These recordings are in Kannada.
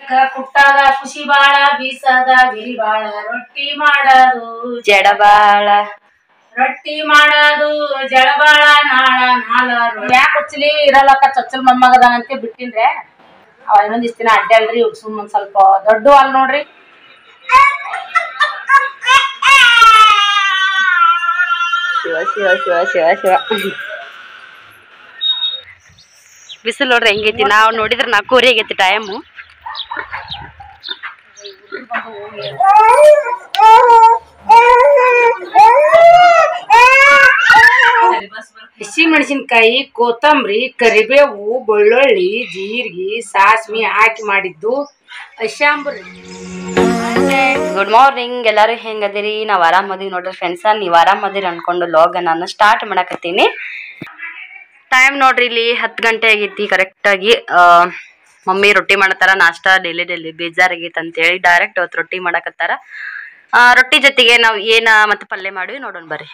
ದಿನಕ್ಕ ಕುಟ್ಟಾಗ ಖುಷಿ ಬಾಳ ಬೀಸದ ಬಿರಿ ಬಾಳ ರೊಟ್ಟಿ ಮಾಡೋದು ಜಡಬಾಳ ರೊಟ್ಟಿ ಮಾಡೋದು ಜಳಬಾಳ ನಾಳ ನಾಳ ಯಾಕೆ ಹುಚ್ಚಲಿ ಇರಲ್ಲಕ್ಕ ಚೊಚ್ಚಲ್ ಮೊಮ್ಮಗದಾನಂತೆ ಬಿಟ್ಟಿನ್ರೆ ಅವ ಇನ್ನೊಂದಿಷ್ಟು ದಿನ ಅಡ್ಡಾಳ್ರಿ ಇವ್ ಸುಮ್ ಒಂದ್ ಸ್ವಲ್ಪ ದೊಡ್ಡ ಅಲ್ ನೋಡ್ರಿ ಶಿವ ಶಿವ ಶಿವ ಶಿವ ಶಿವ ಬಿಸಿಲು ನೋಡ್ರಿ ಹೆಂಗೈತಿ ನಾವು ನೋಡಿದ್ರೆ ನಾಲ್ಕೂವರೆ ಆಗೈತಿ ಟೈಮು ಹಸಿ ಮೆಣಸಿನ್ಕಾಯಿ ಕೊತ್ತಂಬರಿ ಕರಿಬೇವು ಬೆಳ್ಳುಳ್ಳಿ ಜೀರಿಗೆ ಸಾಸ್ವಿ ಹಾಕಿ ಮಾಡಿದ್ದು ಅಶಾಂಬ್ರಿ ಗುಡ್ ಮಾರ್ನಿಂಗ್ ಎಲ್ಲರೂ ಹೆಂಗದಿರಿ ನಾವು ಆರಾಮದೀವಿ ನೋಡ್ರಿ ಫ್ರೆಂಡ್ಸ ನೀವು ಆರಾಮದಿರಿ ಅನ್ಕೊಂಡು ಲಾಗ್ ನಾನು ಸ್ಟಾರ್ಟ್ ಮಾಡಕತ್ತೀನಿ ಟೈಮ್ ನೋಡ್ರಿ ಇಲ್ಲಿ ಹತ್ತು ಗಂಟೆ ಆಗೈತಿ ಕರೆಕ್ಟಾಗಿ ಮಮ್ಮಿ ರೊಟ್ಟಿ ಮಾಡತ್ತಾರ ನಾಷ್ಟಾ ಡೈಲಿ ಡೈಲಿ ಬೇಜಾರಾಗೈತೆ ಅಂತೇಳಿ ಡೈರೆಕ್ಟ್ ಅವತ್ತು ರೊಟ್ಟಿ ಮಾಡಕತ್ತಾರ ಆ, ರೊಟ್ಟಿ ಜೊತೆಗೆ ನಾವು ಏನ ಮತ್ತೆ ಪಲ್ಯ ಮಾಡಿವಿ ನೋಡೋಣ ಬರ್ರಿ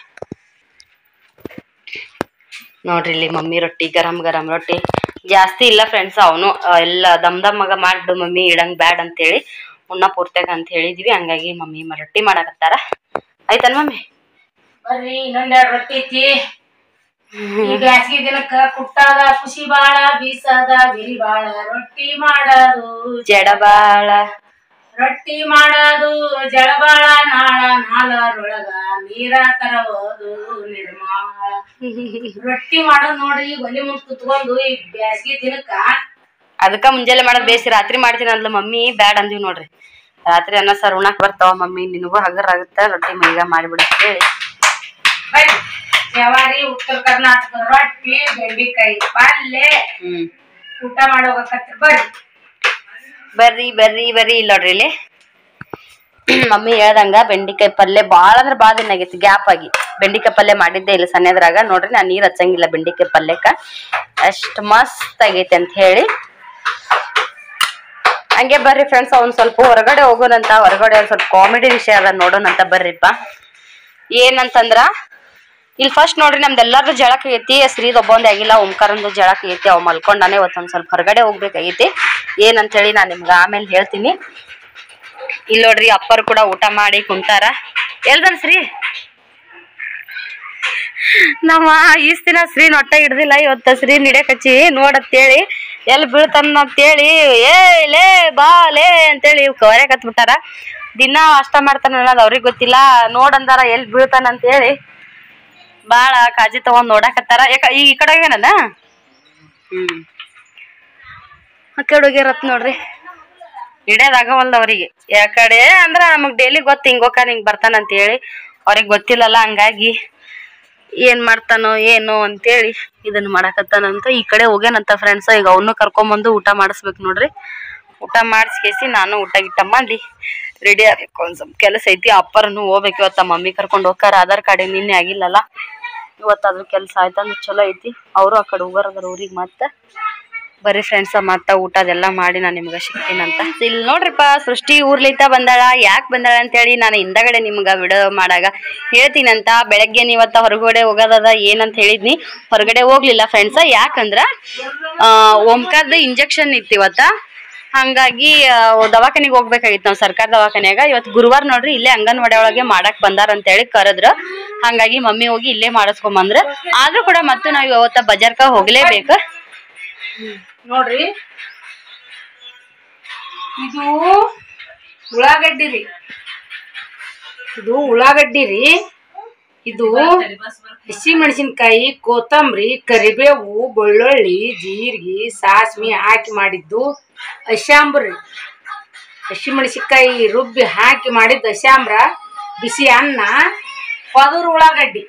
ನೋಡ್ರಿ ಇಲ್ಲಿ ಮಮ್ಮಿ ರೊಟ್ಟಿ ಗರಂ ಗರಂ ರೊಟ್ಟಿ ಜಾಸ್ತಿ ಇಲ್ಲ ಫ್ರೆಂಡ್ಸ್ ಅವನು ಎಲ್ಲ ದಮ್ ದಮ್ಮಗ ಮಾಡ್ಬಿಡು ಮಮ್ಮಿ ಇಡಂಗ್ ಬ್ಯಾಡ್ ಅಂತೇಳಿ ಉಣ್ಣ ಪೂರ್ತಿಯಾಗ ಅಂತ ಹೇಳಿದ್ವಿ ಹಂಗಾಗಿ ಮಮ್ಮಿ ಮ- ರೊಟ್ಟಿ ಮಾಡಕತ್ತಾರ ಆಯ್ತಲ್ ಮಮ್ಮಿ ಬರ್ರಿ ಇನ್ನೊಂದೆರಡು ರೊಟ್ಟಿ ಐತಿ ಈ ಬ್ಯಾಸಗಿ ದಿನಕ್ಕ ಕುಟ್ಟಾಗ ಖುಷಿ ಬಾಳ ಬೀಸದ ಬಿರಿ ಬಾಳ ರೊಟ್ಟಿ ಮಾಡೋದು ಜಡಬಾಳ ರೊಟ್ಟಿ ಮಾಡೋದು ಜಳಬಾಳ ನಾಳ ನಾಳರೊಳಗ ನೀರ ತರವುದು ನಿರ್ಮಾಳ ರೊಟ್ಟಿ ಮಾಡೋದ್ ನೋಡ್ರಿ ಒಲಿ ಮುಂದ್ ಕುತ್ಕೊಂಡು ಈ ಬ್ಯಾಸಗಿ ದಿನಕ್ಕ ಅದಕ್ಕ ಮುಂಜಾನೆ ಮಾಡೋದ್ ಬೇಸಿ ರಾತ್ರಿ ಮಾಡ್ತೀನಿ ಅಂದ್ಲು ಮಮ್ಮಿ ಬ್ಯಾಡ್ ಅಂದಿವಿ ನೋಡ್ರಿ ರಾತ್ರಿ ಅನ್ನ ಸಾರ್ ಉಣ್ಣಾಕ್ ಬರ್ತಾವ ಮಮ್ಮಿ ನಿನಗೂ ಹಗರ್ ಆಗುತ್ತ ರೊಟ್ಟಿ ಮೈಗ ಮಾಡಿಬಿಡ ಹೇಳಿ ಬರ್ರಿ ಜವಾರಿ ಉತ್ತರ ಕರ್ನಾಟಕ ರೊಟ್ಟಿ ಬೆಂಡಿಕಾಯಿ ಪಲ್ಲೆ ಹ್ಮ್ ಊಟ ಮಾಡೋಗಕತ್ರಿ ಬರ್ರಿ ಬರ್ರಿ ಬರ್ರಿ ಬರ್ರಿ ಇಲ್ಲ ನೋಡ್ರಿ ಇಲ್ಲಿ ಮಮ್ಮಿ ಹೇಳ್ದಂಗ ಬೆಂಡಿಕಾಯಿ ಪಲ್ಯ ಭಾಳ ಅಂದ್ರ ಭಾಳ ದಿನ ಆಗೈತಿ ಗ್ಯಾಪ್ ಆಗಿ ಬೆಂಡಿಕಾಯಿ ಪಲ್ಯ ಮಾಡಿದ್ದೆ ಇಲ್ಲ ಸಣ್ಣದ್ರಾಗ ನೋಡ್ರಿ ನಾನು ನೀರ್ ಹಚ್ಚಂಗಿಲ್ಲ ಬೆಂಡಿಕಾಯಿ ಪಲ್ಯಕ್ಕ ಅಷ್ಟ್ ಮಸ್ತ್ ಆಗೈತಿ ಅಂತ ಹೇಳಿ ಹಂಗೆ ಬರ್ರಿ ಫ್ರೆಂಡ್ಸ್ ಅವ್ನ್ ಸ್ವಲ್ಪ ಹೊರಗಡೆ ಹೋಗೋಣಂತ ಹೊರಗಡೆ ಒಂದ್ ಸ್ವಲ್ಪ ಕಾಮಿಡಿ ವಿಷಯ ಅದ ನೋಡೋಣಂತ ಬರ್ರಿಪ್ಪ ಏನಂತಂದ್ರ ಇಲ್ಲಿ ಫಸ್ಟ್ ನೋಡ್ರಿ ನಮ್ದು ಎಲ್ಲಾರ್ದು ಜಳಕ ಐತಿ ಶ್ರೀದ್ ಒಬ್ಬೊಂದೇ ಆಗಿಲ್ಲ ಓಂಕಾರಂದು ಜಳಕ ಐತಿ ಅವ್ ಮಲ್ಕೊಂಡಾನೆ ಇವತ್ತೊಂದ್ ಸ್ವಲ್ಪ ಹೊರಗಡೆ ಹೋಗ್ಬೇಕಾಗೈತಿ ಏನಂತ ಹೇಳಿ ನಾನ್ ನಿಮ್ಗ ಆಮೇಲೆ ಹೇಳ್ತೀನಿ ಇಲ್ಲಿ ನೋಡ್ರಿ ಅಪ್ಪರು ಕೂಡ ಊಟ ಮಾಡಿ ಕುಂತಾರ ಎಲ್ದನ್ ಶ್ರೀ ನಮ್ಮ ಈಸ್ ದಿನ ಶ್ರೀ ಹೊಟ್ಟೆ ಹಿಡ್ದಿಲ್ಲ ಇವತ್ತ ಶ್ರೀ ನಿಡ್ಯಕಚ್ಚಿ ನೋಡತ್ತೇಳಿ ಎಲ್ಲಿ ಬೀಳ್ತಾನ ಅಂತೇಳಿ ಏ ಲೇ ಬಾ ಲೇ ಅಂತೇಳಿ ಕವರೆ ಕತ್ಬಿಟ್ಟಾರ ದಿನ ಅಷ್ಟ ಮಾಡ್ತಾನ ಅನ್ನೋದು ಅವ್ರಿಗೆ ಗೊತ್ತಿಲ್ಲ ನೋಡಂದಾರ ಎಲ್ಲಿ ಬೀಳ್ತಾನ ಅಂತೇಳಿ ಬಾಳ ಕಾಜಿ ತಗೊಂಡ್ ನೋಡಾಕತ್ತಾರ ಯಾಕ ಈ ಈ ಕಡೆ ಏನದ ಹ್ಮ್ ಆ ಕಡೆ ಹೋಗ್ಯಾರತ್ ನೋಡ್ರಿ ಹಿಡಿಯೋದಾಗವಲ್ದ ಅವ್ರಿಗೆ ಯಾಕಡೆ ಅಂದ್ರ ನಮಗ್ ಡೈಲಿ ಗೊತ್ತ ಹಿಂಗ್ ಹೋಗ್ತಾನ ಹಿಂಗ್ ಬರ್ತಾನ ಅಂತ ಹೇಳಿ ಅವ್ರಿಗೆ ಗೊತ್ತಿಲ್ಲಲ್ಲ ಹಂಗಾಗಿ ಏನ್ ಮಾಡ್ತಾನೋ ಏನೋ ಅಂತೇಳಿ ಇದನ್ನ ಮಾಡಾಕತ್ತಾನಂತ ಈ ಕಡೆ ಹೋಗ್ಯಾನಂತ ಫ್ರೆಂಡ್ಸ್ ಈಗ ಅವನು ಕರ್ಕೊಂಬಂದು ಊಟ ಮಾಡಿಸ್ಬೇಕು ನೋಡ್ರಿ ಊಟ ಮಾಡಿಸ್ಕೇಸಿ ನಾನು ಊಟ ಗಿಟ್ಟ ಮಾಡಿ ರೆಡಿ ಆಗ್ಬೇಕು ಒಂದ್ ಸ್ವಲ್ಪ ಕೆಲಸ ಐತಿ ಅಪ್ಪರನ್ನು ಹೋಗ್ಬೇಕು ಇವತ್ತ ಮಮ್ಮಿ ಕರ್ಕೊಂಡು ಹೋಗ್ತಾರ ಆಧಾರ್ ಕಾರ್ಡ್ ನಿನ್ನೆ ಆಗಿಲ್ಲಲ್ಲ ಇವತ್ತು ಅದ್ರ ಕೆಲಸ ಆಯ್ತಂದ್ರೆ ಚಲೋ ಐತಿ ಅವರು ಆ ಕಡೆ ಹೋಗೋರದ್ರ ಊರಿಗೆ ಮತ್ತೆ ಬರ್ರಿ ಫ್ರೆಂಡ್ಸ ಮತ್ತ ಊಟ ಅದೆಲ್ಲ ಮಾಡಿ ನಾನು ನಿಮ್ಗೆ ಸಿಗ್ತೀನಂತ ಇಲ್ಲಿ ನೋಡ್ರಿಪ್ಪ ಸೃಷ್ಟಿ ಊರ್ಲಿಂದ ಬಂದಾಳ ಯಾಕೆ ಬಂದಾಳ ಅಂತೇಳಿ ನಾನು ಹಿಂದಗಡೆ ನಿಮ್ಗೆ ವಿಡಿಯೋ ಮಾಡಾಗ ಹೇಳ್ತೀನಂತ ಬೆಳಗ್ಗೆ ಇವತ್ತ ಹೊರಗಡೆ ಹೋಗೋದದ ಏನಂತ ಹೇಳಿದ್ನಿ ಹೊರಗಡೆ ಹೋಗ್ಲಿಲ್ಲ ಫ್ರೆಂಡ್ಸ ಯಾಕಂದ್ರ ಆ, ಓಂಕಾರ್ದ ಇಂಜೆಕ್ಷನ್ ಇತ್ತು ಇವತ್ತ ಹಂಗಾಗಿ ಆ, ದವಾಖಾನಿಗೆ ಹೋಗ್ಬೇಕಾಗಿತ್ತು ನಾವು ಸರ್ಕಾರ ದವಾಖಾನ್ಯಾಗ ಇವತ್ತು ಗುರುವಾರ ನೋಡ್ರಿ ಇಲ್ಲೇ ಅಂಗನವಾಡಿ ಒಳಗೆ ಮಾಡಕ್ ಬಂದಾರ ಅಂತ ಹೇಳಿ ಕರೆದ್ರ ಹಂಗಾಗಿ ಮಮ್ಮಿ ಹೋಗಿ ಇಲ್ಲೇ ಮಾಡಿಸ್ಕೊಂಬಂದ್ರ ಆದ್ರೂ ಕೂಡ ಮತ್ತೆ ನಾವು ಇವತ್ತ ಬಜಾರ್ಕ ಹೋಗ್ಲೇಬೇಕು ನೋಡ್ರಿ ಇದು ಉಳ್ಳಾಗಡ್ಡಿ ರೀ ಇದು ಉಳ್ಳಾಗಡ್ಡಿ ರೀ ಇದು ಹಸಿ ಮೆಣಸಿನ್ಕಾಯಿ ಕೊತ್ತಂಬರಿ ಕರಿಬೇವು ಬೆಳ್ಳುಳ್ಳಿ ಜೀರಿಗೆ ಸಾಸ್ವಿ ಹಾಕಿ ಮಾಡಿದ್ದು ಅಶಾಂಬ್ರಿ ಹಸಿ ಮೆಣಸಿನ್ಕಾಯಿ ರುಬ್ಬಿ ಹಾಕಿ ಮಾಡಿದ್ದು ಅಶಾಂಬ್ರ ಬಿಸಿ ಅನ್ನ ಪದೂರ್ ಉಳ್ಳಾಗಡ್ಡಿ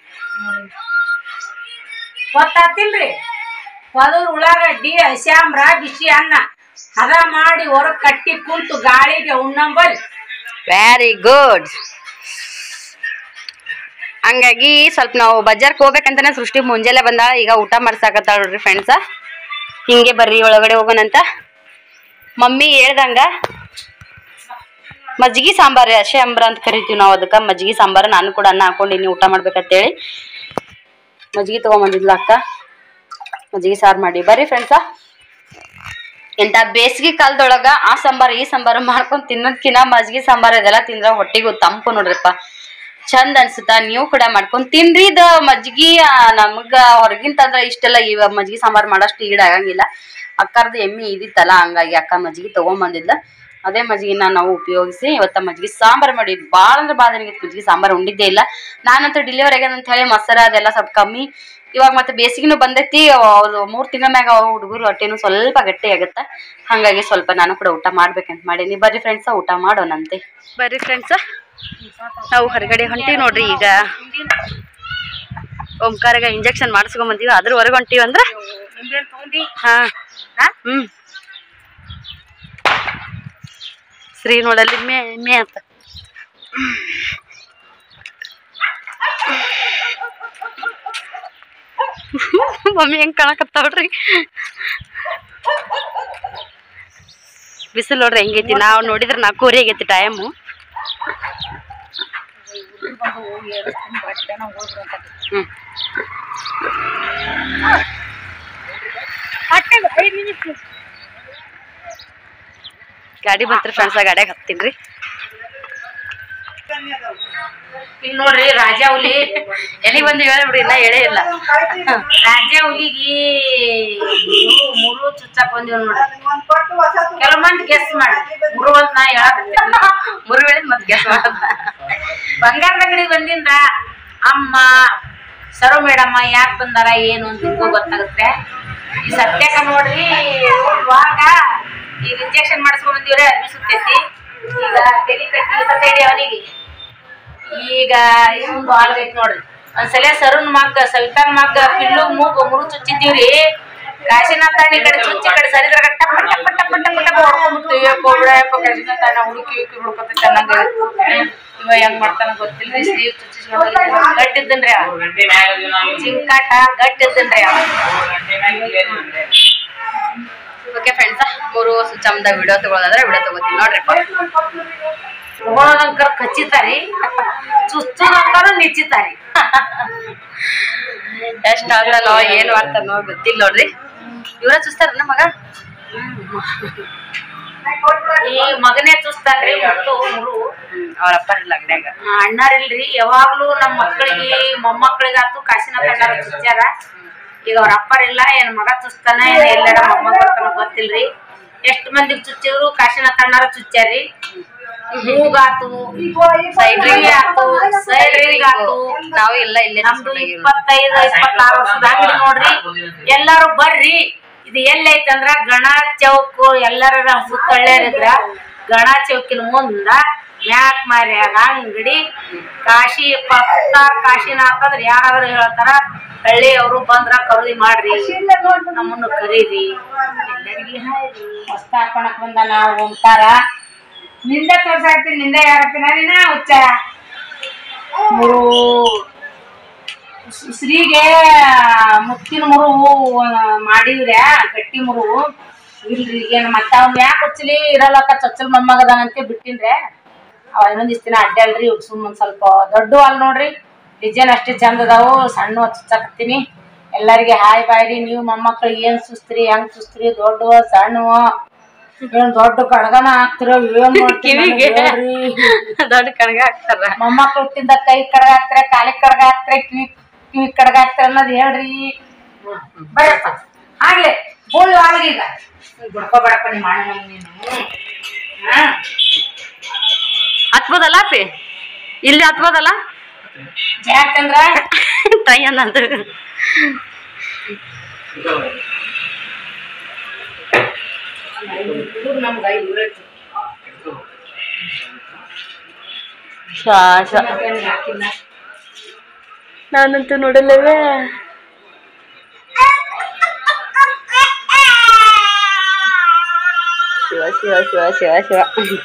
ಗೊತ್ತಾತಿಲ್ರಿ ಪದೂರ್ ಉಳ್ಳಾಗಡ್ಡಿ ಹಸ್ಯಾಂಬ್ರ ಬಿಸಿ ಅನ್ನ ಹದ ಮಾಡಿ ಹೊರಗ್ ಕಟ್ಟಿ ಕುಂತು ಗಾಳಿಗೆ ಉಣ್ಣಂಬಲ್ ವೆರಿ ಗುಡ್ ಹಂಗಾಗಿ ಸ್ವಲ್ಪ ನಾವು ಬಜಾರ್ಕ್ ಹೋಗ್ಬೇಕಂತಾನೆ ಸೃಷ್ಟಿ ಮುಂಜಾನೆ ಬಂದಾಳ ಈಗ ಊಟ ಮಾಡ್ಸಾಕತ್ತಾಳ ನೋಡ್ರಿ ಫ್ರೆಂಡ್ಸ ಹಿಂಗೆ ಬರ್ರಿ ಒಳಗಡೆ ಹೋಗೋಣಂತ ಮಮ್ಮಿ ಹೇಳ್ದಂಗ ಮಜ್ಜಿಗೆ ಸಾಂಬಾರ್ ಅಶೆ ಅಂಬ್ರ ಅಂತ ಕರಿತೀವಿ ನಾವು ಅದಕ್ಕೆ ಮಜ್ಜಿಗೆ ಸಾಂಬಾರು ನಾನು ಕೂಡ ಅನ್ನ ಹಾಕೊಂಡಿನಿ ಊಟ ಮಾಡ್ಬೇಕಂತೇಳಿ ಮಜ್ಜಿಗೆ ತಗೊಂಬಂದಿದ್ಲ ಅಕ್ಕ ಮಜ್ಜಿಗೆ ಸಾರು ಮಾಡಿ ಬರ್ರಿ ಫ್ರೆಂಡ್ಸ ಇಂಥ ಬೇಸಿಗೆ ಕಾಲದೊಳಗ ಆ ಸಾಂಬಾರ್ ಈ ಸಾಂಬಾರು ಮಾಡ್ಕೊಂಡ್ ತಿನ್ನೋದ್ಕಿನ ಮಜ್ಗಿ ಸಾಂಬಾರ್ ಇದೆಲ್ಲ ತಿಂದ್ರ ಹೊಟ್ಟಿಗೂ ತಂಪು ನೋಡ್ರಿಪ್ಪ ಚಂದ ಅನ್ಸುತ್ತ ನೀವು ಕೂಡ ಮಾಡ್ಕೊಂಡ್ ತಿನ್ರಿ ಇದ ಮಜ್ಗಿ ಆ, ನಮಗ ಹೊರಗಿನ ತಂದ್ರ ಇಷ್ಟೆಲ್ಲ ಇವ ಮಜ್ಗಿ ಸಾಂಬಾರ್ ಮಾಡಷ್ಟು ಈಡ್ ಆಗಂಗಿಲ್ಲ ಅಕ್ಕರ್ದು ಎಮ್ಮಿ ಇದಿತ್ತಲ್ಲ ಹಂಗಾಗಿ ಅಕ್ಕ ಮಜ್ಗಿ ತಗೊಂಬಂದಿದ್ಲ ಅದೇ ಮಜ್ಗಿನ ನಾವು ಉಪಯೋಗಿಸಿ ಇವತ್ತ ಮಜ್ಗಿ ಸಾಂಬಾರ್ ಮಾಡಿ ಭಾಳ ಅಂದ್ರೆ ಭಾಳ ದಿನ ಮಜ್ಗಿ ಸಾಂಬಾರ್ ಉಂಡಿದ್ದೇ ಇಲ್ಲ ನಾನಂತೂ ಡೆಲಿವರಿ ಆಗ್ಯದ ಅಂತ ಹೇಳಿ ಮಸಾಲ ಅದೆಲ್ಲ ಸ್ವಲ್ಪ ಕಮ್ಮಿ ಇವಾಗ ಮತ್ತೆ ಬೇಸಿಗೆನೂ ಬಂದೈತಿ ಅವ್ರು ಮೂರ್ ತಿಂಗಳ ಮ್ಯಾಗ ಹುಡುಗರು ಹೊಟ್ಟೆನೂ ಸ್ವಲ್ಪ ಗಟ್ಟಿ ಆಗತ್ತ ಹಂಗಾಗಿ ಸ್ವಲ್ಪ ನಾನು ಕೂಡ ಊಟ ಮಾಡ್ಬೇಕಂತ ಮಾಡೀನಿ ಬರ್ರಿ ಫ್ರೆಂಡ್ಸ ಊಟ ಮಾಡೋಣಂತೆ ಬರ್ರಿ ಫ್ರೆಂಡ್ಸ ನಾವು ಹೊರಗಡೆ ಹೊಂಟಿವಿ ನೋಡ್ರಿ ಈಗ ಓಂಕಾರಗ ಇಂಜೆಕ್ಷನ್ ಮಾಡಿಸ್ಕೊಂಡ್ ಬಂದೀವಿ ಅದ್ರ ಹೊರಗೆ ಹೊಂಟಿವಿ ಅಂದ್ರ ಹಾ ಹ್ಮ್ ಶ್ರೀ ನೋಡಲ್ಲಿ ಮೇ ಮೇ ಅಂತ ಮಮ್ಮಿ ಹೆಂಗ್ ಕಾಣಕತ್ತಾವ್ರಿ ಬಿಸಿಲು ನೋಡ್ರಿ ಹೆಂಗೈತಿ ನಾವು ನೋಡಿದ್ರೆ ನಾಲ್ಕೂವರೆ ಆಗೈತಿ ಟೈಮು ಹ್ಮ್ ಗಾಡಿ ಬಂತ್ರಿ ಫ್ರೆಂಡ್ಸ್ ಗಾಡ್ಯಾಗ ಹತ್ತೀನ್ರಿ ಇಲ್ಲಿ ನೋಡ್ರಿ ರಾಜಾ ಹುಲಿ ಎಲ್ಲಿಗೆ ಬಂದು ಹೇಳ್ಬಿಡಿ ಇನ್ನ ಹೇಳೇ ಇಲ್ಲ ರಾಜಾ ಹುಲಿಗಿ ಮೂರು ಮೂರು ಚುಚ್ಚಾಕ್ ಬಂದಿವ್ ನೋಡ್ರಿ ಕೆಲವ್ ಮಂದಿ ಗೆಸ್ ಮಾಡಿ ಮೂರು ಅಂತ ನಾ ಹೇಳಕತ್ತೀನಿ ಮೂರು ವೇಳೆ ಮತ್ತೆ ಗ್ಯಾಸ್ ಮಾಡೋದ ಬಂಗಾರದ ಅಂಗಡಿಗೆ ಬಂದಿಂದ ಅಮ್ಮ ಸರೋ ಮೇಡಮ್ಮ ಯಾಕೆ ಬಂದಾರ ಏನು ಅಂತ ನಿಮ್ಗೂ ಗೊತ್ತಾಗುತ್ತೆ ಈ ಸತ್ಯಕ್ಕ ನೋಡ್ರಿ ಇವಾಗ ಈಗ ಇಂಜೆಕ್ಷನ್ ಮಾಡಿಸ್ಕೊಂಡ್ ಬಂದಿವ್ರೆ ಅರ್ಬಿ ಸುತ್ತೈತಿ ಈಗ ತಲಿ ಕಟ್ಟಿ ಇಪ್ಪತ್ತೈದು ಅವನಿಗೆ ಈಗ ಇನ್ನೊಂದು ಆಲ್ಗೈತ್ ನೋಡ್ರಿ ಒಂದ್ಸಲ ಸರುನ್ ಮಗ್ಗ ಸವಿತಾನ್ ಮಗ್ಗ ಪಿಲ್ಲು ಮೂಗು ಮುರು ಚುಚ್ಚಿದ್ದೀವ್ರಿ ಕಾಶಿನಾಥ್ ಅಣ್ಣ ಈ ಕಡೆ ಚುಚ್ಚಿ ಈ ಕಡೆ ಸರಿದ್ರ ಟಪ್ಪ ಟಪ್ಪ ಟಪ್ಪ ಟಪ್ಪ ಟಪ್ಪ ಹೊಡ್ಕೊಂಡ್ಬಿಡ್ತು ಯಪ್ಪ ಬಿಡಪ್ಪ ಕಾಶಿನಾಥ್ ಅಣ್ಣ ಹುಡುಕಿ ಹುಡುಕಿ ಬಿಡ್ಕೊತ ಚೆನ್ನಾಗ ಇವ ಹೆಂಗ್ ಮಾಡ್ತಾನ ಗೊತ್ತಿಲ್ರಿ ಸ್ಲೀವ್ ಚುಚ್ಚಿಸ್ಕೊಂಡು ಗಟ್ಟಿದ್ದನ್ರಿ ಅವ ಜಿಂಕಾಟ ಗಟ್ಟಿದ್ದನ್ರಿ ಅವ ಓಕೆ ಫ್ರೆಂಡ್ಸ್ ಮೂರು ಚಮ್ದ ವಿಡಿಯೋ ತಗೊಳ್ಳೋದಾದ್ರೆ ವಿಡಿಯೋ ತಗೋತೀನಿ ನೋಡ್ರಿಪ್ಪ ತಗೊಳೋದಂಕರ್ ಕಚ್ಚಿತಾರಿ ಚುಚ್ಚೋದಂಕರ ನಿಚ್ಚಿತಾರಿ ಎಷ್ಟ್ ಆಗ್ದಲ್ಲೋ ಏನ್ ಮಾಡ್ತಾನೋ ಗೊತ್ತಿಲ್ಲ ನೋಡ್ರಿ ಇವ್ರ ಚುಸ್ತಾರ ನಮ್ಮ ಮಗ ಈ ಮಗನೇ ಚುಸ್ತಾನ್ರಿ ಮತ್ತು ಮುರು ಅವ್ರ ಅಪ್ಪ ಇಲ್ಲ ಅಂಗಡ್ಯಾಗ ಅಣ್ಣಾರಿಲ್ರಿ ಯಾವಾಗ್ಲೂ ನಮ್ಮ ಮಕ್ಕಳಿಗೆ ಮೊಮ್ಮಕ್ಕಳಿಗಾತು ಕಾಸಿನ ಕಂಡಾರ ಚುಚ್ಚಾರ ಈಗ ಅವ್ರ ಅಪ್ಪರಿಲ್ಲ ಏನ್ ಮಗ ಚುಸ್ತಾನ ಏನ್ ಎಲ್ಲಾರ ಮೊಮ್ಮಗ ಬರ್ತಾನ ಗೊತ್ತಿಲ್ರಿ ಎಷ್ಟ್ ಮಂದಿಗ್ ಚುಚ್ಚಿದ್ರು ಕಾಶಿನ ತಣ್ಣಾರ ಚುಚ್ಚಾರಿ ಮೂಗಾತು ಸೈಡ್ರಿಗೆ ಆತು ಸೈಡ್ರಿಗೆ ಆತು ನಾವು ಎಲ್ಲ ಇಲ್ಲೇ ನಮ್ದು ಇಪ್ಪತ್ತೈದು ಇಪ್ಪತ್ತಾರು ವರ್ಷದ ಅಂಗಡಿ ನೋಡ್ರಿ ಎಲ್ಲಾರು ಬರ್ರಿ ಇದು ಎಲ್ಲೈತೆ ಅಂದ್ರ ಗಣ ಚೌಕ್ ಎಲ್ಲಾರ ಸುತ್ತಳ್ಳ್ಯಾರಿದ್ರ ಗಣ ಚೌಕಿನ ಮುಂದ ಮ್ಯಾಕ್ ಮಾರ್ಯಾಗ ಅಂಗಡಿ ಕಾಶಿ ಪತ್ತ ಕಾಶಿನಾಥ್ ಅಂದ್ರ ಯಾರಾದ್ರೂ ಹೇಳ್ತಾರ ಹಳ್ಳಿ ಅವರು ಬಂದ್ರ ಖರೀದಿ ಮಾಡ್ರಿ ನಮ್ಮನ್ನು ಕರೀರಿ ಎಲ್ಲರಿಗೆ ಹಾಯ್ರಿ ಹೊಸ್ತ ಹಾಕೊಳಕ್ ಬಂದ ನಾವು ಓಂಕಾರ ನಿಂದ ತೋರ್ಸಾಕ್ತೀನಿ ನಿಂದ ಯಾರತ್ತೀನ ನೀನ ಹುಚ್ಚ ಮೂರು ಶ್ರೀಗೆ ಮುತ್ತಿನ ಮುರು ಮಾಡಿವ್ರೆ ಗಟ್ಟಿ ಮುರು ಇಲ್ರಿ ಏನ್ ಮತ್ತ ಅವ್ನ ಯಾಕೆ ಹಚ್ಚಲಿ ಇರಲ್ಲಕ್ಕ ಚೊಚ್ಚಲ್ ಮೊಮ್ಮಗದಾನಂತೆ ಬಿಟ್ಟಿನ್ರೆ ಅವ ಇನ್ನೊಂದ್ ಇಷ್ಟ್ ದಿನ ಅಡ್ಡಾಳ್ರಿ ಸುಮ್ ಒಂದ್ ಸ್ವಲ್ಪ ದೊಡ್ಡ ಅಲ್ ನೋಡ್ರಿ ಡಿಸೈನ್ ಅಷ್ಟೇ ಚಂದ ಅದಾವು ಸಣ್ಣ ಹಚ್ಚಾಕತ್ತೀನಿ ಎಲ್ಲರಿಗೆ ಹಾಯ್ ಬಾಯ್ರಿ ನೀವು ಮೊಮ್ಮಕ್ಳಿಗೆ ಏನ್ ಸುಸ್ತ್ರಿ ಹೆಂಗ್ ಸುಸ್ತ್ರಿ ದೊಡ್ಡವ ಸಣ್ಣವ ಏನ್ ದೊಡ್ಡ ಕಡ್ಗನ ಹಾಕ್ತಿರೋ ಏನ್ ಮಾಡ್ತೀರಿ ಕಿವಿಗೆ. ಹೇಳ್ರಿ. ದೊಡ್ಡ ಕಣಗ ಹಾಕ್ತಾರ ಮೊಮ್ಮಕ್ಳು ಹುಟ್ಟಿಂದ ಕೈ ಕಡ್ಗ ಹಾಕ್ತಾರೆ ಕಾಲಿಗೆ ಕಡ್ಗ ಹಾಕ್ತಾರೆ ಕಿವಿ ಕಿವಿ ಕಡ್ಗ ಹಾಕ್ತಾರೆ ಅನ್ನೋದು ಹೇಳ್ರಿ ಬರಪ್ಪ ಆಗ್ಲಿ ಬೋಳು ಆಗ್ಲಿ ಈಗ ಬಿಡ್ಕೋಬೇಡಪ್ಪ ನಿಮ್ಮ ಅಣ್ಣ ನೀನು ಹಾ ಹತ್ಬೋದಲ್ಲ ಅಪ್ಪಿ ಇಲ್ಲಿ ಹತ್ಬೋದಲ್ಲ ಯಾಕಂದ್ರ ಟ್ರೈ ಅನ್ನೋದು ನಮ್ಗ ಇವತ್ತು ಶ್ವಾಸ ಹಾಕಿಲ್ಲ ನಾನಂತೂ ನೋಡಲ್ಲವೇ ಶಿವ ಶಿವ ಶಿವ ಶಿವ ಶಿವ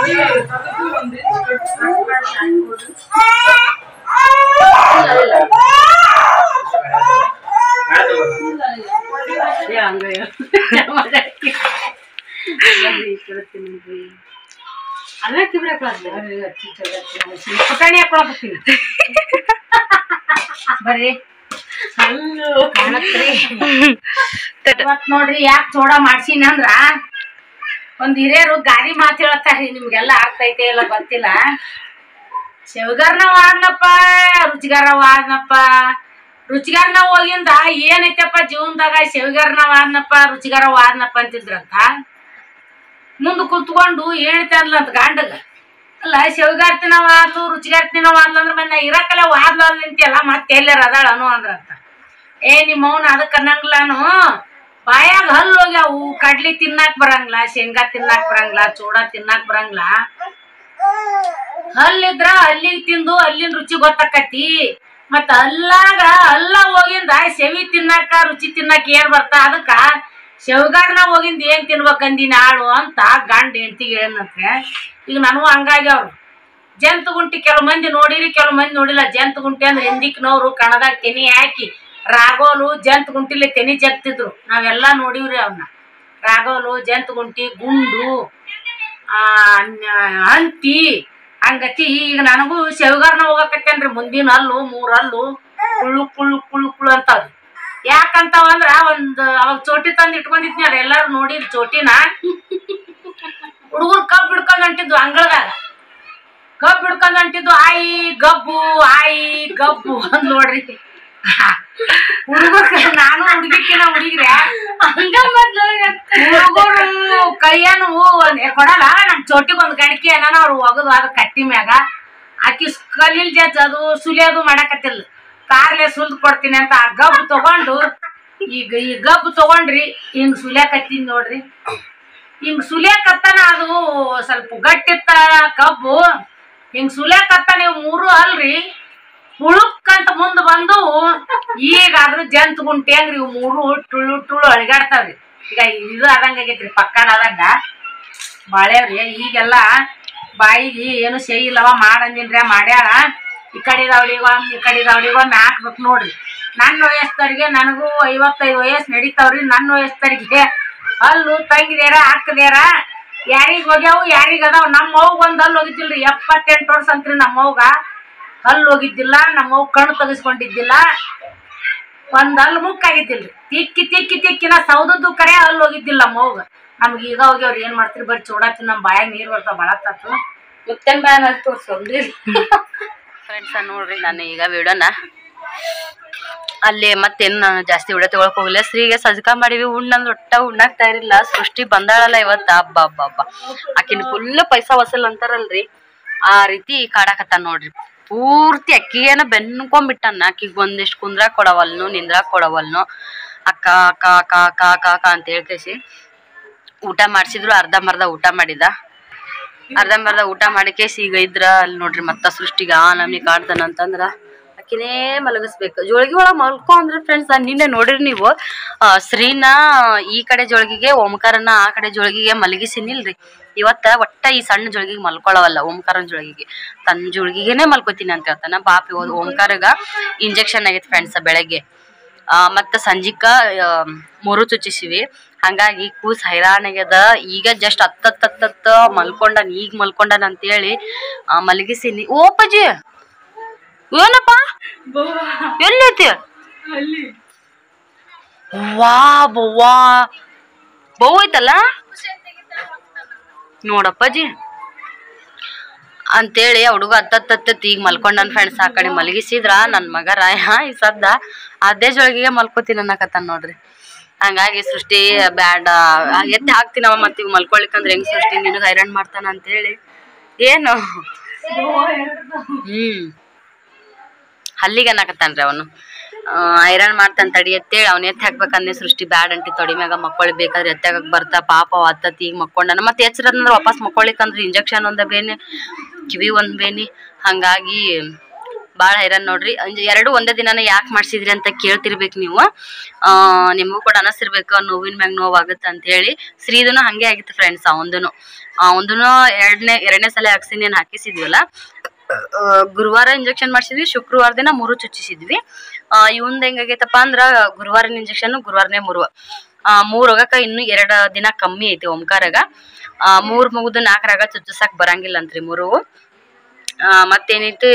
ಬರ್ರಿ ಕಾಣತ್ರಿ ಇವತ್ ನೋಡ್ರಿ ಯಾಕೆ ಚೋಡ ಮಾಡ್ಸಿನ ಅಂದ್ರ ಒಂದ್ ಹಿರಿಯರು ಗಾದಿ ಮಾತು ಹೇಳ್ತಾರ್ರಿ ನಿಮ್ಗೆಲ್ಲ ಆಗ್ತೈತೆ ಇಲ್ಲ ಗೊತ್ತಿಲ್ಲ ಶೇವಗಾರನವ ಆದ್ನಪ್ಪ ರುಚಿಗಾರವ ಆದ್ನಪ್ಪ ರುಚಿಗಾರನವ ಹೋಗಿಂದ ಏನೈತಪ್ಪ ಜೀವನದಾಗ ಶೇವಗಾರನವ ಆದ್ನಪ್ಪ ರುಚಿಗಾರವ ಆದ್ನಪ್ಪ ಅಂತಿದ್ರಂತ ಮುಂದ್ ಕುತ್ಕೊಂಡು ಹೇಳ್ತಾನಲ್ಲ ಅಂತ ಗಾಂಡಗ ಅಲ್ಲ ಶೇವಗಾರ್ತಿನವ ಆದ್ಲು ರುಚಿಗಾರ್ತಿನವ ಆದ್ಲು ಅಂದ್ರೆ ಬಂದ ಇರಕಲ್ಲ ವಾದ್ಲು ಅಂತಿಯಲ್ಲ ಮತ್ತೆ ಎಲ್ಲಾರ ಅದಾಳ ಅನು ಅಂದ್ರಂತ ಏ ನಿಮ್ಮ ಅವನ ಅದಕ್ಕೆ ಅನ್ನಂಗಿಲ್ಲಾನು ಬಾಯಾಗ ಹಲ್ಲು ಹೋಗ್ಯಾವು ಕಡ್ಲಿ ತಿನ್ನಾಕ್ ಬರಂಗಿಲ್ಲ ಶೇಂಗಾ ತಿನ್ನಾಕ್ ಬರಂಗಿಲ್ಲ ಚೂಡ ತಿನ್ನಾಕ್ ಬರಂಗಿಲ್ಲ ಹಲ್ಲಿದ್ರ ಅಲ್ಲಿಗೆ ತಿಂದು ಅಲ್ಲಿನ ರುಚಿ ಗೊತ್ತಾಕತಿ ಮತ್ತ ಅಲ್ಲಾಗ ಅಲ್ಲ ಹೋಗಿಂದ ಸೆವಿ ತಿನ್ನಾಕ ರುಚಿ ತಿನ್ನಾಕ ಏನ್ ಬರ್ತಾ ಅದಕ್ಕ ಶೇವಗಾರನ ಹೋಗಿಂದ ಏನ್ ತಿನ್ಬೇಕಂದಿ ನಾಳು ಅಂತ ಗಂಡ ಹೆಂಡತಿಗೆ ಹೇಳಂತೆ ಈಗ ನನಗೂ ಹಂಗಾಗ್ಯಾವ್ರು ಜಂತು ಗುಂಟಿ ಕೆಲವು ಮಂದಿ ನೋಡಿರಿ ಕೆಲವು ಮಂದಿ ನೋಡಿಲ್ಲ ಜಂತು ಗುಂಟಿ ಅಂದ್ರೆ ಹಿಂದಿಕ್ನವ್ರು ಕಣದಾಗ ತೆನಿ ಹಾಕಿ ರಾಗೋಲು ಜಂತು ಗುಂಟಿಲಿ ತೆನಿ ಜಗ್ತಿದ್ರು ನಾವೆಲ್ಲಾ ನೋಡಿವ್ರಿ ಅವನ್ನ ರಾಗೋಲು ಜಂತು ಗುಂಟಿ ಗುಂಡು ಆ ನ- ಹಂತಿ ಹಂಗತಿ ಈಗ ನನಗೂ ಶೇವಗಾರನ ಹೋಗಕತ್ತೇನ್ರಿ ಮುಂದಿನ ಹಲ್ಲು ಮೂರ್ ಹಲ್ಲು ಕುಳ್ಳು ಕುಳ್ಳು ಕುಳ್ಳು ಕುಳ್ಳು ಅಂತಾವ್ರಿ ಯಾಕಂತಾವ ಅಂದ್ರ ಒಂದ್ ಅವಾಗ ಚೋಟಿ ತಂದ್ ಇಟ್ಕೊಂಡಿದ್ನಿ ಅದ್ ಎಲ್ಲಾರು ನೋಡಿರಿ ಚೋಟಿನ ಹುಡುಗರು ಕಬ್ಬ್ ಹಿಡ್ಕೊಂಡ್ ಹೊಂಟಿದ್ವು ಅಂಗಳದಾಗ ಕಬ್ಬ್ ಹಿಡ್ಕೊಂಡ್ ಹೊಂಟಿದ್ವು ಆಯಿ ಗಬ್ಬು ಆಯಿ ಗಬ್ಬು ಅಂದ್ ನೋಡ್ರಿ ಹುಡುಗರು ನಾನು ಹುಡುಗಿಕಿನ ಹುಡುಗಿರೆ ಹುಡುಗರು ಕೈಯನು ಕೊಡಲ್ಲ ನಮ್ ಚೋಟಿಗೆ ಒಂದ್ ಗಣಿಕೆ ಏನಾನ ಅವ್ರು ಒಗದು ಅದ ಕಟ್ಟಿ ಮ್ಯಾಗ ಆಕಿ ಕಲ್ಲಿಲ್ ಜಜ್ಜ ಅದು ಸುಲಿಯೋದು ಮಾಡಕತ್ತಿಲ್ಲ ಕಾರ್ಲೆ ಸುಲ್ದ್ ಕೊಡ್ತೀನಿ ಅಂತ ಆ ಗಬ್ಬು ತಗೊಂಡು ಈಗ ಈ ಗಬ್ಬು ತಗೊಂಡ್ರಿ ಹಿಂಗ್ ಸುಲಿಯಾಕತ್ತೀನಿ ನೋಡ್ರಿ ಹಿಂಗ್ ಸುಲಿಯಾಕತ್ತನ ಅದು ಸ್ವಲ್ಪ ಗಟ್ಟಿತ್ತ ಕಬ್ಬು ಹಿಂಗ್ ಸುಲಿಯಾಕತ್ತ ನೀವು ಮೂರು ಅಲ್ರಿ ಹುಳುಕ್ಕಂತ ಮುಂದ್ ಬಂದು ಈಗ ಅದ್ರ ಜಂತ್ ಗುಂಟಿ ಹಂಗ್ರಿ ಇವ್ ಮೂರು ಟುಳ್ಳು ಟುಳ್ಳು ಅಳಿಗಾಡ್ತಾವ್ರಿ ಈಗ ಇದು ಆದಂಗ ಆಗೈತ್ರಿ ಪಕ್ಕನ ಆದಂಗ ಬಾಳೆವ್ರಿ ಈಗೆಲ್ಲ ಬಾಯಿಗೆ ಏನು ಸೈ ಇಲ್ಲವ ಮಾಡಂದಿನ್ರಿ ಮಾಡ್ಯಾಳ ಈ ಕಡೆದವ್ರಿಗೆ ಒಂದ್ ಈ ಕಡೆದವ್ರಿಗೆ ಒಂದ್ ಹಾಕ್ಬೇಕು ನೋಡ್ರಿ ನನ್ನ ವಯಸ್ಸರಿಗೆ ನನಗೂ ಐವತ್ತೈದು ವಯಸ್ಸು ನಡೀತಾವ್ರಿ ನನ್ನ ವಯಸ್ಸರಿಗೆ ಹಲ್ಲು ತಂಗಿದ್ಯಾರ ಹಾಕದ್ಯಾರ ಯಾರಿಗ್ ಹೋಗ್ಯಾವು ಯಾರಿಗ್ ಅದಾವ ನಮ್ಮ ಅವ್ಗ ಒಂದ್ ಹಲ್ಲು ಹೋಗಿದ್ದಿಲ್ರಿ ಎಪ್ಪತ್ತೆಂಟು ವರ್ಷ ಅಂತ್ರಿ ನಮ್ಮ ಅವ್ಗ ಹಲ್ಲು ಹೋಗಿದ್ದಿಲ್ಲ ನಮ್ಮ ಅವ್ಗ ಕಣ್ಣು ತೆಗಿಸ್ಕೊಂಡಿದ್ದಿಲ್ಲ ಒಂದ್ ಹಲ್ಲು ಮುಕ್ಕಾಗಿದ್ದಿಲ್ರಿ ತಿಕ್ಕಿ ತಿಕ್ಕಿ ತಿಕ್ಕಿನ ಸೌದದ್ದು ಕರೆ ಹಲ್ಲು ಹೋಗಿದ್ದಿಲ್ಲ ನಮ್ಮ ಅವ್ಗ ನಮ್ಗೆ ಈಗ ಹೋಗ್ಯವ್ರಿ ಏನ್ ಮಾಡ್ತೀರಿ ಬರೀ ಚೂಡಾತಿ ನಮ್ಮ ಬಾಯಾಗ ನೀರ್ ಬರ್ತಾವ ಬಳತ್ತಾತು ಮುತ್ತನ್ ಬ್ಯಾನ್ ಅಂತ ತೋರ್ಸೋನ್ರಿ ಫ್ರೆಂಡ್ಸ ನೋಡ್ರಿ ನಾನು ಈಗ ವಿಡೋನ ಅಲ್ಲಿ ಮತ್ತೇನು ನಾನು ಜಾಸ್ತಿ ವಿಡಿಯೋ ತಗೊಳಕ್ ಹೋಗಿಲ್ಲ ಸ್ತ್ರೀಗೆ ಸಜ್ಕ ಮಾಡಿವಿ ಉಣ್ಣಂದ್ರೆ ಒಟ್ಟ ಉಣ್ಣಾಕ್ ತಯಾರಿಲ್ಲ ಸೃಷ್ಟಿ ಬಂದಾಳಲ್ಲ ಇವತ್ತ ಹಬ್ಬ ಹಬ್ಬ ಹಬ್ಬ ಆಕಿನ ಫುಲ್ ಪೈಸಾ ವಸೂಲ್ ಅಂತಾರಲ್ರಿ ಆ ರೀತಿ ಕಾಡಾಕತ್ತಾನ ನೋಡ್ರಿ ಪೂರ್ತಿ ಅಕ್ಕಿಗೇನ ಬೆನ್ಕೊಂಬಿಟ್ಟಾನ ಆಕಿಗೆ ಒಂದಿಷ್ಟು ಕುಂದ್ರಾಕ್ ಕೊಡವಲ್ನು ನಿಂದ್ರಾಕ್ ಕೊಡವಲ್ನು ಅಕ್ಕ ಅಕ್ಕ ಅಕ್ಕ ಅಕ್ಕ ಅಕ್ಕ ಅಕ್ಕ ಅಂತ ಹೇಳ್ಕೇಸಿ ಊಟ ಮಾಡ್ಸಿದ್ರು ಅರ್ಧಂಬರ್ಧ ಊಟ ಮಾಡಿದ ಅರ್ಧಂಬರ್ಧ ಊಟ ಮಾಡಿಕೇಸಿ ಈಗ ಇದ್ರ ಅಲ್ಲಿ ನೋಡ್ರಿ ಮತ್ತ ಸೃಷ್ಟಿಗ ಆ ನಮ್ನಿ ಕಾಡ್ತಾನ ಅಂತಂದ್ರ ಆಕಿನೇ ಮಲಗಿಸ್ಬೇಕು ಜೋಳಿಗೆ ಒಳಗ್ ಮಲ್ಕೊ ಅಂದ್ರೆ ಫ್ರೆಂಡ್ಸ್ ನಿನ್ನೆ ನೋಡಿರಿ ನೀವು ಆ, ಶ್ರೀನ ಈ ಕಡೆ ಜೋಳಿಗೆಗೆ ಓಂಕಾರನ ಆ ಕಡೆ ಜೋಳಿಗೆಗೆ ಮಲಗಿಸಿನಿಲ್ರಿ ಇವತ್ತ ಒಟ್ಟ ಈ ಸಣ್ಣ ಜೋಳಿಗೆಗೆ ಮಲ್ಕೊಳವಲ್ಲ ಓಂಕಾರನ ಜೋಳಿಗೆಗೆ ತನ್ನ ಜೋಳಿಗೆಗೆನೆ ಮಲ್ಕೋತೀನಿ ಅಂತ ಹೇಳ್ತಾನ ಪಾಪಿ ಹೋದ್ ಓಂಕಾರಗ ಇಂಜೆಕ್ಷನ್ ಆಗೈತೆ ಫ್ರೆಂಡ್ಸ್ ಬೆಳಗ್ಗೆ ಆ, ಮತ್ತ ಸಂಜಿಕ ಆ, ಮೂರು ಚುಚ್ಚಿಸಿವಿ ಹಂಗಾಗಿ ಕೂಸ್ ಹೈರಾಣಾಗ್ಯದ ಈಗ ಜಸ್ಟ್ ಹತ್ತತ್ತತ್ತ ಮಲ್ಕೊಂಡನ್ ಈಗ ಮಲ್ಕೊಂಡನ್ ಅಂತೇಳಿ ಆ, ಮಲಗಿಸಿನಿ ಓ ಅಪ್ಪಾಜಿ ಏನಪ್ಪ ಎಲ್ಲೈತಿ ವಾ ಬವ್ವಾ ಬೌ ಐತಲ್ಲ ನೋಡಪ್ಪಾಜಿ ಅಂತೇಳಿ ಆ ಹುಡುಗ ಹತ್ತತ್ತತ್ತ ಈಗ ಮಲ್ಕೊಂಡನ್ ಫ್ರೆಂಡ್ಸ್ ಆ ಕಡೆ ಮಲಗಿಸಿದ್ರ ನನ್ ಮಗ ರಾಯ ಈ ಸದ್ದ ಅದೇ ಜೊಳಗಿಗೆ ಮಲ್ಕೋತೀನಿ ಅನ್ನಕತ್ತಾನ ನೋಡ್ರಿ ಹಂಗಾಗಿ ಸೃಷ್ಟಿ ಬ್ಯಾಡ ಎತ್ತಿ ಹಾಕ್ತೀನವ ಮತ್ತೆ ಈಗ ಮಲ್ಕೊಳಿಕಂದ್ರೆ ಹೆಂಗ್ ಸೃಷ್ಟಿ ನಿನಗೆ ಹೈರಾಣ್ ಮಾಡ್ತಾನ ಅಂತೇಳಿ ಏನು ಹ್ಮ್ ಹಲ್ಲಿಗೆ ಅನ್ನಕತ್ತಾನ್ರಿ ಅವನು ಹೈರಾಣ್ ಮಾಡ್ತಾನ ತಡಿ ಎತ್ತೇಳಿ ಅವ್ನ ಎತ್ತಿ ಹಾಕ್ಬೇಕಂದ್ರೆ ಸೃಷ್ಟಿ ಬ್ಯಾಡ್ ಅಂಟಿ ತೊಡಿ ಮ್ಯಾಗ ಮಕ್ಕಳು ಬೇಕಾದ್ರೆ ಎತ್ತಾಗಕ್ ಬರ್ತಾ ಪಾಪ ಅವ ಹತ್ತತಿ ಈಗ ಮಕ್ಕೊಂಡನ ಮತ್ತೆ ಎಚ್ಚರದಂದ್ರೆ ವಾಪಸ್ ಮಕ್ಕೊಳಿಕಂದ್ರೆ ಇಂಜೆಕ್ಷನ್ ಒಂದ ಬೇನೆ ಕಿವಿ ಒಂದ್ ಬೇನಿ ಹಂಗಾಗಿ ಭಾಳ ಹೈರಾಣ ನೋಡ್ರಿ ಅಂಜ್ ಎರಡು ಒಂದೇ ದಿನಾನ ಯಾಕೆ ಮಾಡ್ಸಿದ್ರಿ ಅಂತ ಕೇಳ್ತಿರ್ಬೇಕು ನೀವು ಆ ನಿಮಗೂ ಕೂಡ ಅನಸ್ತಿರ್ಬೇಕು ನೋವಿನ ಮ್ಯಾಗ ನೋವಾಗುತ್ತೆ ಅಂತ ಹೇಳಿ ಶ್ರೀದನು ಹಂಗೆ ಆಗಿತ್ತು ಫ್ರೆಂಡ್ಸ್ ಅವಂದನು ಅವಂದನು ಎರಡನೇ ಎರಡನೇ ಸಲ ವ್ಯಾಕ್ಸಿನ್ ಏನು ಹಾಕಿಸಿದ್ವಲ್ಲ ಆ, ಗುರುವಾರ ಇಂಜೆಕ್ಷನ್ ಮಾಡಿಸಿದ್ವಿ ಶುಕ್ರವಾರ ದಿನ ಮೂರು ಚುಚ್ಚಿಸಿದ್ವಿ ಆ ಇವಂದ್ ಹೆಂಗಾಗೈತಪ್ಪ ಅಂದ್ರ ಗುರುವಾರನ ಇಂಜೆಕ್ಷನ್ ಗುರುವಾರನೇ ಮೂರು ಆ ಮೂರ್ ಹೋಗಕ ಇನ್ನು ಎರಡ್ ದಿನ ಕಮ್ಮಿ ಐತಿ ಓಂಕಾರಾಗ ಆ ಮೂರ್ ಮುಗಿದು ನಾಲ್ಕರಾಗ ಚುಚ್ಚಸಕ್ ಬರಂಗಿಲ್ಲ ಅಂತ್ರಿ ಮೂರು ಆ ಮತ್ತೇನೈತಿ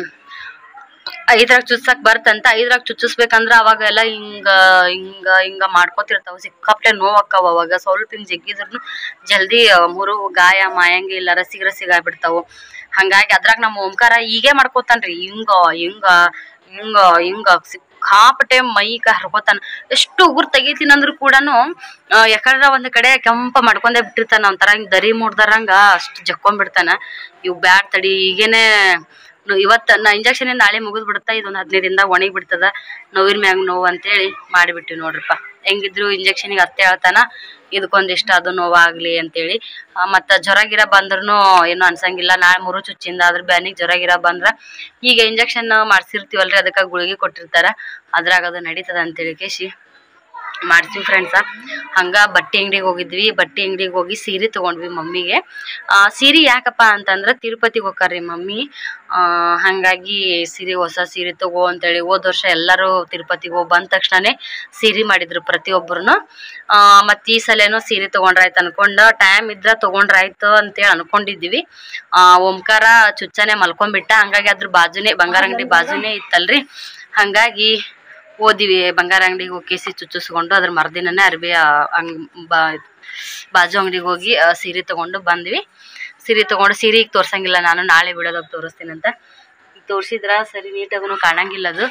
ಐದ್ರಾಗ ಚುಚ್ಚಕ್ ಬರ್ತಂತ ಐದ್ರಾಗ ಚುಚ್ಚಿಸ್ಬೇಕಂದ್ರ ಅವಾಗ ಎಲ್ಲ ಹಿಂಗ ಹಿಂಗ ಹಿಂಗ ಮಾಡ್ಕೋತಿರ್ತಾವ ಸಿಕ್ಕಾಪ್ಲೆ ನೋವಾಕ್ಕವ ಅವಾಗ ಸ್ವಲ್ಪ ಹಿಂಗ್ ಜಗ್ಗಿದ್ರು ಜಲ್ದಿ ಆ, ಮೂರು ಗಾಯ ಮಾಯಂಗಿಲ್ಲ ರಸಿಗ್ ರಸಿಗ್ ಆಗ್ಬಿಡ್ತಾವು ಹಂಗಾಗಿ ಅದ್ರಾಗ ನಮ್ಮ ಓಂಕಾರ ಹೀಗೆ ಮಾಡ್ಕೋತಾನ್ರಿ ಹಿಂಗ ಹಿಂಗ ಹಿಂಗ ಹಿಂಗ ಸಿಕ್ಕಾಪಟ್ಟೆ ಮೈಗ ಹರ್ಕೋತಾನ ಎಷ್ಟು ಉಗುರ್ ತೆಗಿತೀನಿ ಅಂದ್ರು ಕೂಡನು ಯಾಕಂದ್ರ ಒಂದ್ ಕಡೆ ಕೆಂಪ ಮಾಡ್ಕೊಂಡೇ ಬಿಟ್ಟಿರ್ತಾನ ಒಂಥರ ಹಿಂಗ್ ದರಿ ಮೂಡ್ದಾರಂಗ ಅಷ್ಟು ಜಕ್ಕೊಂಡ್ಬಿಡ್ತಾನ ಇವ್ ಬ್ಯಾಡ್ ತಡಿ ಈಗೇನೆ ನು- ಇವತ್ತ ನಾ ಇಂಜೆಕ್ಷನ್ ನಾಳೆ ಮುಗಿದ್ ಬಿಡುತ್ತಾ ಇದೊಂದ್ ಹದಿನೈದು ದಿನದಾಗ ಒಣಗಿ ಬಿಡ್ತದ ನೋವಿನ ಮ್ಯಾಗ ನೋವು ಅಂತೇಳಿ ಮಾಡಿಬಿಟ್ಟಿವಿ ನೋಡ್ರಿಪ್ಪ ಹೆಂಗಿದ್ರು ಇಂಜೆಕ್ಷನ್ಗೆ ಅತ್ತೆ ಹೇಳ್ತಾನ ಇದಕ್ಕೊಂದಿಷ್ಟ ಅದು ನೋವಾಗ್ಲಿ ಅಂತೇಳಿ ಆ, ಮತ್ತ ಜ್ವರ ಗಿರ ಬಂದ್ರೂ ಏನು ಅನ್ಸಂಗಿಲ್ಲ ನಾಳೆ ಮೂರು ಚುಚ್ಚಿಂದ ಅದ್ರ ಬ್ಯಾನಿಗೆ ಜ್ವರ ಗಿರ ಬಂದ್ರ ಈಗ ಇಂಜೆಕ್ಷನ್ ಮಾಡ್ಸಿರ್ತೀವಲ್ರಿ ಅದಕ್ಕೆ ಗುಳಿಗೆ ಕೊಟ್ಟಿರ್ತಾರ ಅದ್ರಾಗ ಅದು ನಡೀತದ ಅಂತೇಳಿ ಕೇಶಿ ಮಾಡ್ತೀವಿ ಫ್ರೆಂಡ್ಸ ಹಂಗ ಬಟ್ಟೆ ಅಂಗಡಿಗೆ ಹೋಗಿದ್ವಿ ಬಟ್ಟೆ ಅಂಗಡಿಗೆ ಹೋಗಿ ಸೀರೆ ತಗೊಂಡ್ವಿ ಮಮ್ಮಿಗೆ ಆ ಸೀರೆ ಯಾಕಪ್ಪ ಅಂತಂದ್ರ ತಿರುಪತಿಗೆ ಹೋಗ್ತಾರ್ರಿ ಮಮ್ಮಿ ಆ ಹಂಗಾಗಿ ಸೀರೆ ಹೊಸ ಸೀರೆ ತಗೋ ಅಂತೇಳಿ ಹೋದ ವರ್ಷ ಎಲ್ಲರೂ ತಿರುಪತಿಗೆ ಹೋಗಿ ಬಂದ ತಕ್ಷಣನೇ ಸೀರೆ ಮಾಡಿದ್ರು ಪ್ರತಿಯೊಬ್ಬರು ಆ ಮತ್ ಈ ಸಲೇನೋ ಸೀರೆ ತಗೊಂಡ್ರಾಯ್ತು ಅನ್ಕೊಂಡ ಟೈಮ್ ಇದ್ರ ತಗೊಂಡ್ರಾಯ್ತು ಅಂತೇಳಿ ಅನ್ಕೊಂಡಿದ್ವಿ ಆ ಓಂಕಾರ ಚುಚ್ಚನೆ ಮಲ್ಕೊಂಡ್ಬಿಟ್ಟ ಹಂಗಾಗಿ ಅದ್ರ ಬಾಜುನೇ ಬಂಗಾರ ಅಂಗಡಿ ಬಾಜುನೇ ಇತ್ತಲ್ರಿ ಹಂಗಾಗಿ ಓದಿವಿ ಬಂಗಾರ ಅಂಗಡಿಗೆ ಹೋಗಿ ಕೇಸಿ ಚುಚ್ಚಿಸ್ಕೊಂಡು ಅದ್ರ ಮರ್ದಿನನೇ ಅರ್ಬಿ ಆ, ಅಂಗ್ ಬಾ ಬಾಜು ಅಂಗಡಿಗೆ ಹೋಗಿ ಆ, ಸೀರೆ ತಗೊಂಡು ಬಂದ್ವಿ ಸೀರೆ ತಗೊಂಡು ಸೀರೆ ಈಗ ತೋರ್ಸಂಗಿಲ್ಲ ನಾನು ನಾಳೆ ಬಿಡೋದಾಗ ತೋರಿಸ್ತೀನಿ ಅಂತ ಈಗ ತೋರಿಸಿದ್ರ ಸರಿ ನೀಟಾಗೂ ಕಾಣಂಗಿಲ್ಲ ಅದು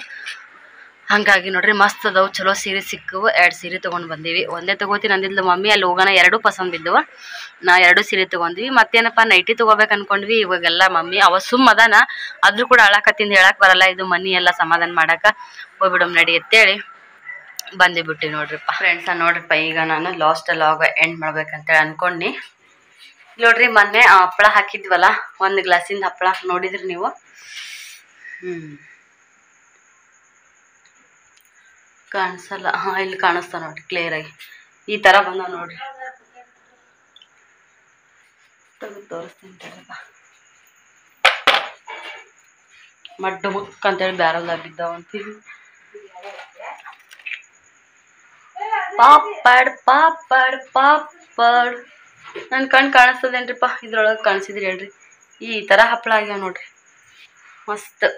ಹಂಗಾಗಿ ನೋಡ್ರಿ ಮಸ್ತ್ ಅದಾವು ಚಲೋ ಸೀರೆ ಸಿಕ್ಕವು ಎರಡು ಸೀರೆ ತೊಗೊಂಡು ಬಂದೀವಿ ಒಂದೇ ತಗೋತೀನಿ ಅಂದಿದ್ಲು ಮಮ್ಮಿ ಅಲ್ಲಿ ಹೋಗೋಣ ಎರಡು ಪಸಂದ್ ಬಿದ್ದವ ನಾ ಎರಡು ಸೀರೆ ತೊಗೊಂಡ್ವಿ ಮತ್ತೇನಪ್ಪ ನೈಟಿ ತಗೋಬೇಕು ಅನ್ಕೊಂಡ್ವಿ ಇವಾಗೆಲ್ಲ ಮಮ್ಮಿ ಅವ ಸುಮ್ ಅದಾನ ಆದ್ರೂ ಕೂಡ ಅಳಕತ್ತಿಂದ ಹೇಳಕ್ ಬರಲ್ಲ ಇದು ಮನಿ ಎಲ್ಲ ಸಮಾಧಾನ ಮಾಡಾಕ ಹೋಗ್ಬಿಡಮ್ ನಡಿ ಅಂತೇಳಿ ಬಂದೇ ಬಿಟ್ಟಿ ನೋಡ್ರಿಪ್ಪ ಫ್ರೆಂಡ್ಸ ನೋಡ್ರಿಪ್ಪ ಈಗ ನಾನು ಲಾಸ್ಟ್ ಲಾಗ್ ಎಂಡ್ ಮಾಡ್ಬೇಕಂತೇಳಿ ಅನ್ಕೊಂಡಿ ನೋಡ್ರಿ ಮೊನ್ನೆ ಆ ಹಪ್ಪಳ ಹಾಕಿದ್ವಲ್ಲ ಒಂದು ಗ್ಲಾಸಿಂದ ಹಪ್ಪಳ ನೋಡಿದ್ರಿ ನೀವು ಹ್ಮ್ ಕಾಣಿಸಲ್ಲ ಹಾ ಇಲ್ಲಿ ಕಾಣಿಸ್ತಾ ನೋಡ್ರಿ ಕ್ಲಿಯರ್ ಆಗಿ ಈ ತರ ಬಂದ ನೋಡ್ರಿ ತೆಗ್ದು ತೋರಿಸ್ತೀನಿ ತಡಿಯಪ್ಪ. ಮಡ್ಡು ಮುಕ್ ಅಂತೇಳಿ ಬ್ಯಾರಲ್ದಾಗ ಬಿದ್ದಾವಂತೀವಿ ಪಾಪಡ್ ಪಾಪಡ್ ಪಾಪಡ್ ನನ್ನ ಕಣ್ ಕಾಣಿಸ್ತದೇನ್ರಿಪ್ಪ ಇದ್ರೊಳಗೆ ಕಾಣಿಸಿದ್ರಿ ಹೇಳ್ರಿ ಈ ತರ ಹಪ್ಪಳ ಆಗ್ಯಾವ ನೋಡ್ರಿ ಮಸ್ತ್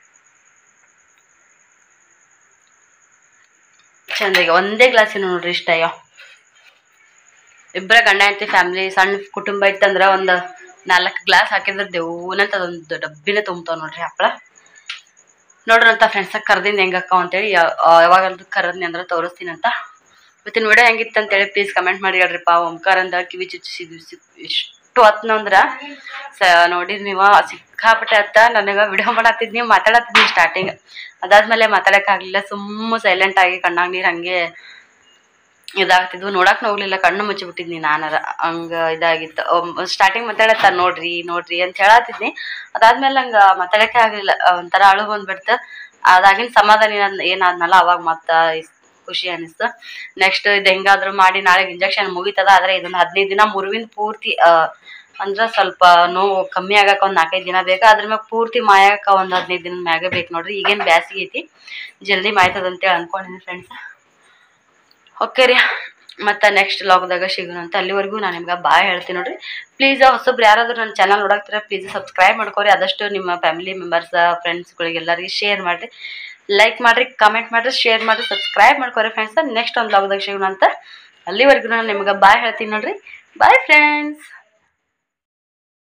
ಚಂದಾಗಿ ಒಂದೇ ಗ್ಲಾಸಿನ ನೋಡ್ರಿ ಇಷ್ಟ ಅಯ್ಯೋ ಇಬ್ಬರ ಗಂಡ ಹೆಂಡತಿ ಫ್ಯಾಮಿಲಿ ಸಣ್ಣ ಕುಟುಂಬ ಇತ್ತಂದ್ರ ಒಂದು ನಾಲ್ಕು ಗ್ಲಾಸ್ ಹಾಕಿದ್ರೆ ದೇವ್ನಂತ ಅದೊಂದು ಡಬ್ಬಿನೇ ತುಂಬ್ತಾವ ನೋಡ್ರಿ ಹಪ್ಪಳ ನೋಡ್ರಂತ ಫ್ರೆಂಡ್ಸ್ ಕರ್ದಿಂದ ಹೆಂಗಕ್ಕ ಅಂತೇಳಿ ಯಾವಾಗಲ್ದು ಕರದ್ನಿ ಅಂದ್ರೆ ತೋರಿಸ್ತೀನಿ ಅಂತ ಇವತ್ತಿನ ವಿಡಿಯೋ ಹೆಂಗಿತ್ತು ಅಂತೇಳಿ ಪ್ಲೀಸ್ ಕಮೆಂಟ್ ಮಾಡಿ ಹೇಳ್ರಿಪ್ಪ ಓಂಕಾರಂದ ಕಿವಿ ಚುಚ್ಚಿಸಿದ್ವಿ ಸಿಕ್ ಎಷ್ಟು ಹೊತ್ತು ಅಂದ್ರ ಸ ನೋಡಿರಿ ನೀವು ಸಿಕ್ಕಾಪಟ್ಟೆ ಅತ್ತ ನನಗೆ ವಿಡಿಯೋ ಮಾಡತ್ತಿದ್ನಿ ಮಾತಾಡತ್ತಿದ್ನಿ ಸ್ಟಾರ್ಟಿಂಗ್ ಅದಾದ್ಮೇಲೆ ಮಾತಾಡಕ್ಕಾಗ್ಲಿಲ್ಲ ಸುಮ್ಮ ಸೈಲೆಂಟ್ ಆಗಿ ಕಣ್ಣಾಗ ನೀರು ಹಂಗೆ ಇದಾಗ್ತಿದ್ವು ನೋಡಕ್ ಹೋಗ್ಲಿಲ್ಲ ಕಣ್ಣು ಮುಚ್ಚಿಬಿಟ್ಟಿದ್ನಿ ನಾನಾರ ಹಂಗ ಇದಾಗಿತ್ತು ಸ್ಟಾರ್ಟಿಂಗ್ ಮಾತಾಡತ್ತ ನೋಡ್ರಿ ನೋಡ್ರಿ ಅಂತ ಹೇಳತ್ತಿದ್ನಿ ಅದಾದ್ಮೇಲೆ ಹಂಗ ಮಾತಾಡಕ್ಕೆ ಆಗ್ಲಿಲ್ಲ ಒಂಥರ ಅಳು ಬಂದ್ಬಿಡ್ತು ಅದಾಗಿನ ಸಮಾಧಾನ ಏನಾದ್ ಏನಾದ್ನಲ್ಲ ಅವಾಗ ಮತ್ತ ಇಸ್- ಖುಷಿ ಅನಿಸ್ತು ನೆಕ್ಸ್ಟ್ ಇದು ಹೆಂಗಾದ್ರೂ ಮಾಡಿ ನಾಳೆ ಇಂಜೆಕ್ಷನ್ ಮುಗಿತದ ಆದ್ರೆ ಇದೊಂದು ಹದಿನೈದು ದಿನ ಮುರುವಿನ ಪೂರ್ತಿ ಆ, ಅಂದ್ರ ಸ್ವಲ್ಪ ನೋವು ಕಮ್ಮಿ ಆಗಕ್ಕೆ ಒಂದು ನಾಲ್ಕೈದು ದಿನ ಬೇಕು ಅದ್ರ ಮ್ಯಾಗ ಪೂರ್ತಿ ಮಾಯಕ್ಕೆ ಒಂದು ಹದಿನೈದು ದಿನ ಮ್ಯಾಗ ಬೇಕು ನೋಡ್ರಿ ಈಗೇನು ಬ್ಯಾಸಿಗೆ ಐತಿ ಜಲ್ದಿ ಮಾಯ್ತದ ಅಂತೇಳಿ ಅನ್ಕೊಂಡಿದ್ದೀನಿ ಫ್ರೆಂಡ್ಸ್ ಓಕೆ ರೀ ಮತ್ತೆ ನೆಕ್ಸ್ಟ್ ಲಾಗ್ದಾಗ ಸಿಗೋಣ ಅಂತ ಅಲ್ಲಿವರೆಗೂ ನಾನು ನಿಮ್ಗೆ ಬಾಯ್ ಹೇಳ್ತೀನಿ ನೋಡ್ರಿ ಪ್ಲೀಸ್ ಹೊಸಬ್ರು ಯಾರಾದ್ರೂ ನನ್ನ ಚಾನಲ್ ನೋಡಕ್ತೀರ ಪ್ಲೀಸ್ ಸಬ್ಸ್ಕ್ರೈಬ್ ಮಾಡ್ಕೊರಿ ಆದಷ್ಟು ನಿಮ್ಮ ಫ್ಯಾಮಿಲಿ ಮೆಂಬರ್ಸ್ ಫ್ರೆಂಡ್ಸ್ಗಳಿಗೆ ಎಲ್ಲರಿಗೆ ಶೇರ್ ಮಾಡಿರಿ ಲೈಕ್ ಮಾಡಿರಿ ಕಮೆಂಟ್ ಮಾಡಿರಿ ಶೇರ್ ಮಾಡಿರಿ ಸಬ್ಸ್ಕ್ರೈಬ್ ಮಾಡ್ಕೊರಿ ಫ್ರೆಂಡ್ಸ್ ನೆಕ್ಸ್ಟ್ ಒಂದು ಲಾಗ್ದಾಗ ಸಿಗೋಣ ಅಂತ ಅಲ್ಲಿವರೆಗೂ ನಾನು ನಿಮ್ಗೆ ಬಾಯ್ ಹೇಳ್ತೀನಿ ನೋಡ್ರಿ ಬಾಯ್ ಫ್ರೆಂಡ್ಸ್